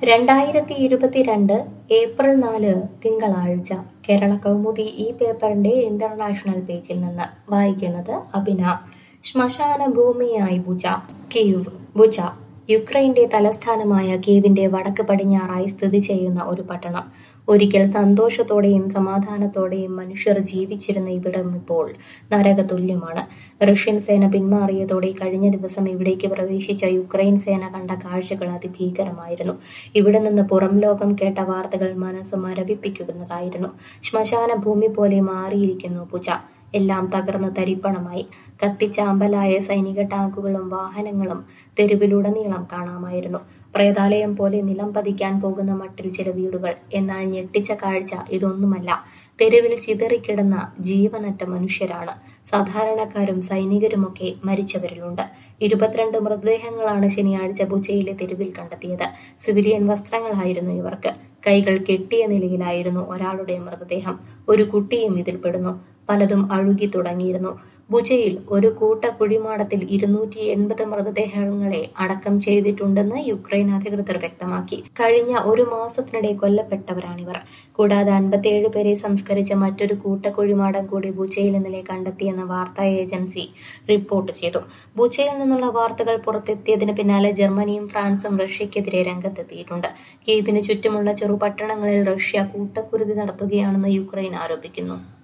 രണ്ടായിരത്തി ഇരുപത്തിരണ്ട് ഏപ്രിൽ നാല് തിങ്കളാഴ്ച കേരള കൗമുദി ഈ പേപ്പറിന്റെ ഇന്റർനാഷണൽ പേജിൽ നിന്ന് വായിക്കുന്നത് അഭിന ശ്മശാന ഭൂമിയായി ബുജ കീവ് ബുജ യുക്രൈന്റെ തലസ്ഥാനമായ കീവിന്റെ വടക്ക് പടിഞ്ഞാറായി സ്ഥിതി ചെയ്യുന്ന ഒരു പട്ടണം ഒരിക്കൽ സന്തോഷത്തോടെയും സമാധാനത്തോടെയും മനുഷ്യർ ജീവിച്ചിരുന്ന ഇവിടം ഇപ്പോൾ നരകതുല്യമാണ് റഷ്യൻ സേന പിന്മാറിയതോടെ കഴിഞ്ഞ ദിവസം ഇവിടേക്ക് പ്രവേശിച്ച യുക്രൈൻ സേന കണ്ട കാഴ്ചകൾ അതിഭീകരമായിരുന്നു ഇവിടെ നിന്ന് പുറം ലോകം കേട്ട വാർത്തകൾ മനസ്സ് മരവിപ്പിക്കുന്നതായിരുന്നു ശ്മശാന ഭൂമി പോലെ മാറിയിരിക്കുന്നു പുജ എല്ലാം തകർന്ന് തരിപ്പണമായി കത്തിച്ചാമ്പലായ സൈനിക ടാങ്കുകളും വാഹനങ്ങളും തെരുവിലുടനീളം കാണാമായിരുന്നു പ്രേതാലയം പോലെ നിലം പതിക്കാൻ പോകുന്ന മട്ടിൽ ചില വീടുകൾ എന്നാൽ ഞെട്ടിച്ച കാഴ്ച ഇതൊന്നുമല്ല തെരുവിൽ ചിതറിക്കിടന്ന ജീവനറ്റ മനുഷ്യരാണ് സാധാരണക്കാരും സൈനികരുമൊക്കെ മരിച്ചവരിലുണ്ട് ഇരുപത്തിരണ്ട് മൃതദേഹങ്ങളാണ് ശനിയാഴ്ച ബുച്ചയിലെ തെരുവിൽ കണ്ടെത്തിയത് സിവിലിയൻ വസ്ത്രങ്ങളായിരുന്നു ഇവർക്ക് കൈകൾ കെട്ടിയ നിലയിലായിരുന്നു ഒരാളുടെ മൃതദേഹം ഒരു കുട്ടിയും ഇതിൽപ്പെടുന്നു പലതും അഴുകി തുടങ്ങിയിരുന്നു ബുജയിൽ ഒരു കൂട്ട കുഴിമാടത്തിൽ ഇരുന്നൂറ്റി എൺപത് മൃതദേഹങ്ങളെ അടക്കം ചെയ്തിട്ടുണ്ടെന്ന് യുക്രൈൻ അധികൃതർ വ്യക്തമാക്കി കഴിഞ്ഞ ഒരു മാസത്തിനിടെ കൊല്ലപ്പെട്ടവരാണിവർ കൂടാതെ അൻപത്തിയേഴ് പേരെ സംസ്കരിച്ച മറ്റൊരു കൂട്ട കുഴിമാടം കൂടി ബുജയിൽ ഇന്നലെ കണ്ടെത്തിയെന്ന് വാർത്താ ഏജൻസി റിപ്പോർട്ട് ചെയ്തു ബുജയിൽ നിന്നുള്ള വാർത്തകൾ പുറത്തെത്തിയതിന് പിന്നാലെ ജർമ്മനിയും ഫ്രാൻസും റഷ്യക്കെതിരെ രംഗത്തെത്തിയിട്ടുണ്ട് കീവിന് ചുറ്റുമുള്ള ചെറുപട്ടണങ്ങളിൽ റഷ്യ കൂട്ടക്കുരുതി നടത്തുകയാണെന്ന് യുക്രൈൻ ആരോപിക്കുന്നു